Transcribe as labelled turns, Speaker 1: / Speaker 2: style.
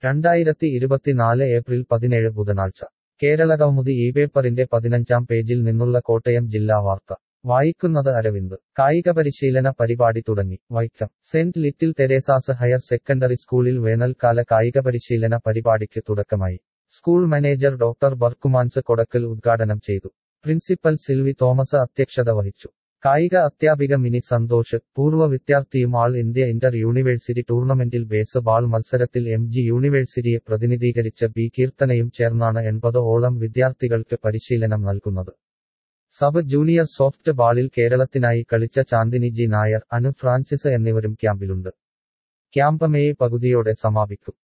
Speaker 1: രണ്ടായിരത്തി ഇരുപത്തിനാല് ഏപ്രിൽ പതിനേഴ് ബുധനാഴ്ച കേരളകൗമുദി ഈ പേപ്പറിന്റെ പതിനഞ്ചാം പേജിൽ നിന്നുള്ള കോട്ടയം ജില്ലാ വാർത്ത വായിക്കുന്നത് അരവിന്ദ് കായിക പരിശീലന പരിപാടി തുടങ്ങി Vaikom Saint Little Teresa's higher secondary സ്കൂളിൽ വേനൽക്കാല കായിക പരിശീലന പരിപാടിക്ക് തുടക്കമായി school manager doctor Berchmans Kodakkal ഉദ്ഘാടനം ചെയ്തു പ്രിൻസിപ്പൽ സിൽവി തോമസ് അധ്യക്ഷത വഹിച്ചു കായിക അധ്യാപിക മിനി സന്തോഷ് പൂർവ്വ വിദ്യാർത്ഥിയും ആൾ ഇന്ത്യ ഇന്റർ യൂണിവേഴ്സിറ്റി ടൂർണമെന്റിൽ ബേസ് ബാൾ മത്സരത്തിൽ എം ജി യൂണിവേഴ്സിറ്റിയെ പ്രതിനിധീകരിച്ച ബി കീർത്തനയും ചേർന്നാണ് എൺപത് ഓളം വിദ്യാർത്ഥികൾക്ക് പരിശീലനം നൽകുന്നത് സബ് ജൂനിയർ സോഫ്റ്റ് ബാളിൽ കേരളത്തിനായി കളിച്ച ചാന്ദിനി ജി നായർ അനു ഫ്രാൻസിസ് എന്നിവരും ക്യാമ്പിലുണ്ട് ക്യാമ്പ് മെയ് പകുതിയോടെ സമാപിക്കും